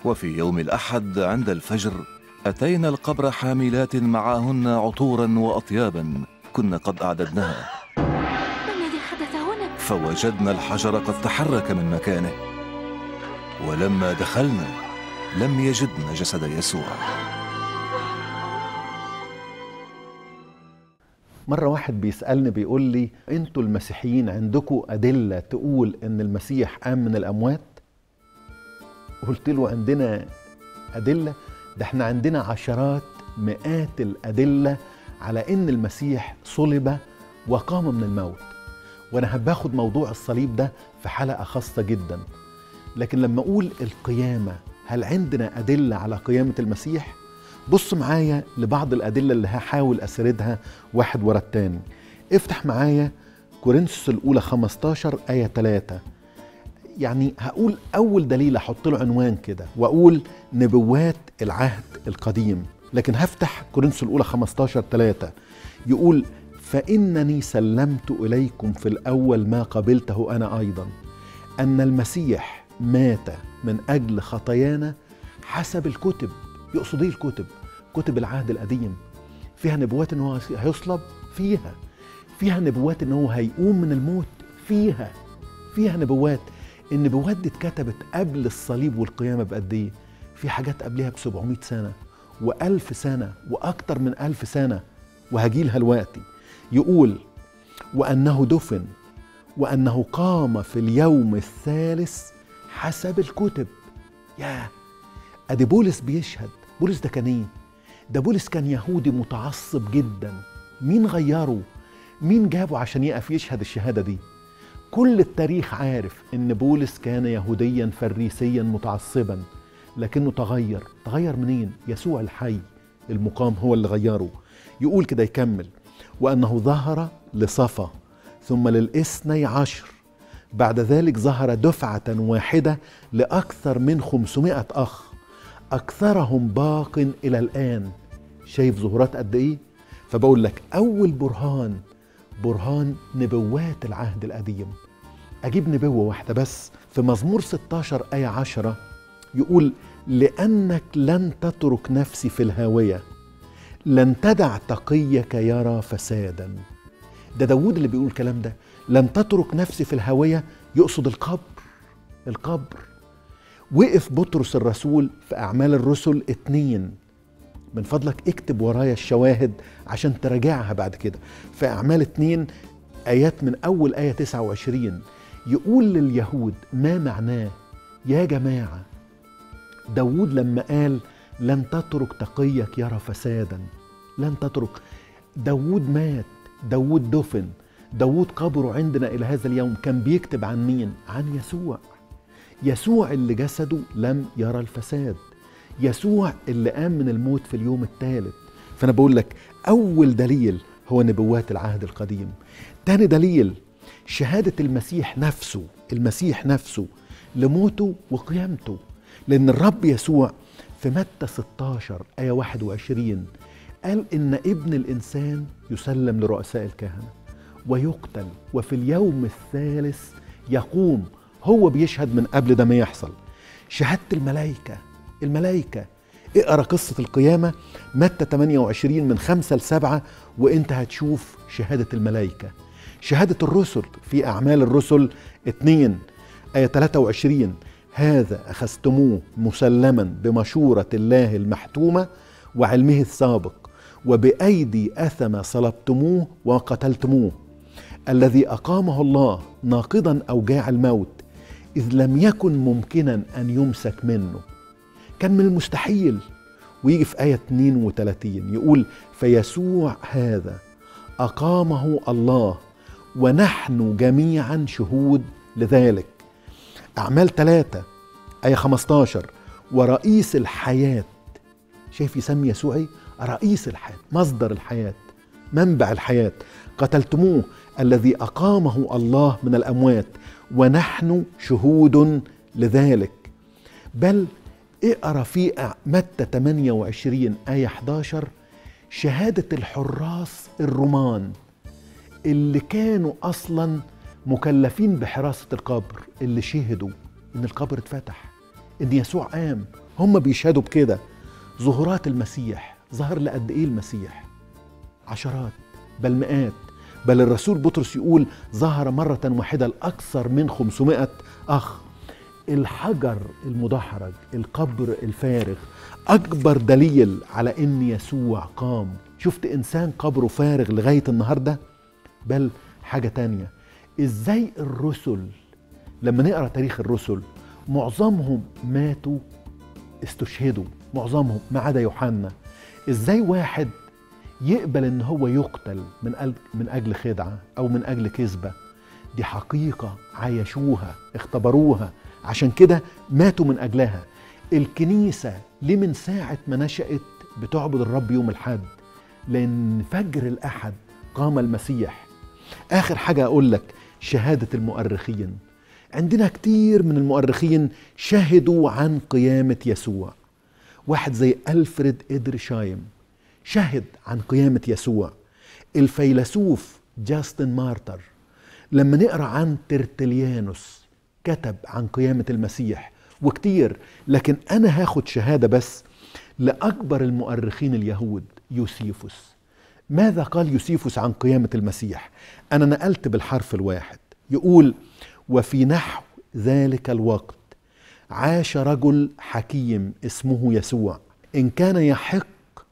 وفي يوم الأحد عند الفجر أتينا القبر حاملات معهن عطورا وأطيابا كنا قد أعددناها ما الذي حدث هنا؟ فوجدنا الحجر قد تحرك من مكانه ولما دخلنا لم يجدنا جسد يسوع مرة واحد بيسألني بيقول لي انتوا المسيحيين عندكم أدلة تقول إن المسيح قام من الأموات؟ قلت له عندنا أدلة ده احنا عندنا عشرات مئات الأدلة على إن المسيح صلب وقام من الموت وأنا باخد موضوع الصليب ده في حلقة خاصة جدا لكن لما أقول القيامة هل عندنا أدلة على قيامة المسيح؟ بص معايا لبعض الأدلة اللي هحاول أسردها واحد ورا التاني افتح معايا كورنثوس الأولى 15 آية 3 يعني هقول أول دليل أحط له عنوان كده وأقول نبوات العهد القديم لكن هفتح كورنثوس الأولى 15 3 يقول فإنني سلمت إليكم في الأول ما قبلته أنا أيضا أن المسيح مات من أجل خطايانا حسب الكتب يقصد ايه الكتب؟ كتب العهد القديم فيها نبوات ان هو هيصلب فيها فيها نبوات ان هو هيقوم من الموت فيها فيها نبوات النبوات دي اتكتبت قبل الصليب والقيامه بقد ايه؟ في حاجات قبلها ب 700 سنه وألف سنه واكتر من ألف سنه وهجيلها دلوقتي يقول وانه دفن وانه قام في اليوم الثالث حسب الكتب ياه ادي بولس بيشهد بولس ده كان ايه ده بولس كان يهودي متعصب جدا مين غيره مين جابه عشان يقف يشهد الشهاده دي كل التاريخ عارف ان بولس كان يهوديا فريسيا متعصبا لكنه تغير تغير منين يسوع الحي المقام هو اللي غيره يقول كده يكمل وانه ظهر لصفا ثم للاثني عشر بعد ذلك ظهر دفعة واحدة لأكثر من خمسمائة أخ أكثرهم باق إلى الآن شايف ظهورات قد إيه؟ فبقول لك أول برهان برهان نبوات العهد القديم أجيب نبوة واحدة بس في مزمور 16 آية 10 يقول لأنك لن تترك نفسي في الهاوية لن تدع تقيك يرى فسادا ده داود اللي بيقول الكلام ده لن تترك نفسي في الهاوية يقصد القبر القبر وقف بطرس الرسول في أعمال الرسل اتنين من فضلك اكتب ورايا الشواهد عشان تراجعها بعد كده في أعمال اتنين آيات من أول آية 29 يقول لليهود ما معناه يا جماعة داود لما قال لن تترك تقيك يرى فسادا لن تترك داود مات داود دفن داود قبره عندنا إلى هذا اليوم كان بيكتب عن مين؟ عن يسوع يسوع اللي جسده لم يرى الفساد يسوع اللي قام من الموت في اليوم الثالث فأنا بقول لك أول دليل هو نبوات العهد القديم تاني دليل شهادة المسيح نفسه المسيح نفسه لموته وقيامته لأن الرب يسوع في متى 16 آية 21 قال إن ابن الإنسان يسلم لرؤساء الكهنة ويقتل وفي اليوم الثالث يقوم هو بيشهد من قبل ده ما يحصل شهادة الملائكة الملائكة اقرا قصة القيامة متى 28 من 5 ل 7 وانت هتشوف شهادة الملائكة شهادة الرسل في أعمال الرسل 2 آية 23 هذا أخذتموه مسلما بمشورة الله المحتومة وعلمه السابق وبأيدي أثم صلبتموه وقتلتموه الذي أقامه الله ناقضا أوجاع الموت إذ لم يكن ممكنا أن يمسك منه كان من المستحيل ويجي في آية 32 يقول فيسوع هذا أقامه الله ونحن جميعا شهود لذلك أعمال ثلاثة آية 15 ورئيس الحياة شايف يسمي يسوع ايه؟ رئيس الحياة مصدر الحياة منبع الحياة قتلتموه الذي أقامه الله من الأموات ونحن شهود لذلك بل اقرا في متى 28 آية 11 شهادة الحراس الرومان اللي كانوا أصلا مكلفين بحراسة القبر اللي شهدوا إن القبر اتفتح إن يسوع قام هم بيشهدوا بكده ظهورات المسيح ظهر لقد ايه المسيح عشرات بل مئات بل الرسول بطرس يقول ظهر مرة واحدة لأكثر من 500 أخ الحجر المدحرج القبر الفارغ أكبر دليل على إن يسوع قام شفت إنسان قبره فارغ لغاية النهاردة بل حاجة تانية إزاي الرسل لما نقرأ تاريخ الرسل معظمهم ماتوا استشهدوا معظمهم ما عدا يوحنا ازاي واحد يقبل ان هو يقتل من أجل من اجل خدعه او من اجل كذبه دي حقيقه عايشوها اختبروها عشان كده ماتوا من اجلها الكنيسه ليه من ساعه ما نشات بتعبد الرب يوم الحد لان فجر الاحد قام المسيح اخر حاجه اقول لك شهاده المؤرخين عندنا كتير من المؤرخين شهدوا عن قيامه يسوع واحد زي ألفريد إدرشايم شهد عن قيامة يسوع الفيلسوف جاستن مارتر لما نقرأ عن ترتليانوس كتب عن قيامة المسيح وكتير لكن أنا هاخد شهادة بس لأكبر المؤرخين اليهود يوسيفوس ماذا قال يوسيفوس عن قيامة المسيح أنا نقلت بالحرف الواحد يقول وفي نحو ذلك الوقت عاش رجل حكيم اسمه يسوع ان كان يحق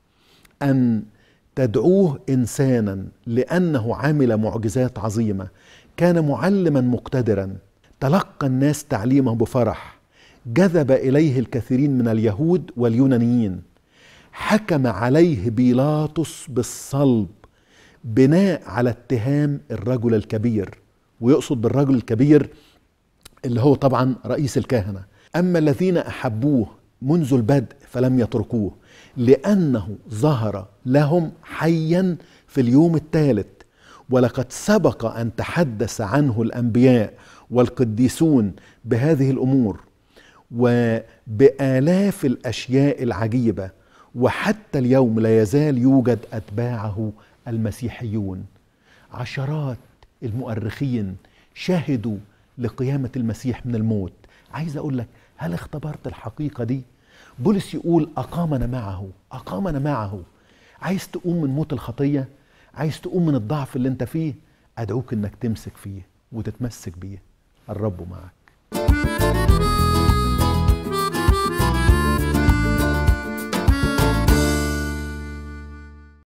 ان تدعوه انسانا لانه عمل معجزات عظيمه كان معلما مقتدرا تلقى الناس تعليمه بفرح جذب اليه الكثيرين من اليهود واليونانيين حكم عليه بيلاطس بالصلب بناء على اتهام الرجل الكبير ويقصد بالرجل الكبير اللي هو طبعا رئيس الكهنه اما الذين احبوه منذ البدء فلم يتركوه لانه ظهر لهم حيا في اليوم الثالث ولقد سبق ان تحدث عنه الانبياء والقديسون بهذه الامور وبالاف الاشياء العجيبه وحتى اليوم لا يزال يوجد اتباعه المسيحيون عشرات المؤرخين شهدوا لقيامه المسيح من الموت عايز اقول لك هل اختبرت الحقيقه دي بولس يقول اقامنا معه اقامنا معه عايز تقوم من موت الخطيه عايز تقوم من الضعف اللي انت فيه ادعوك انك تمسك فيه وتتمسك بيه الرب معك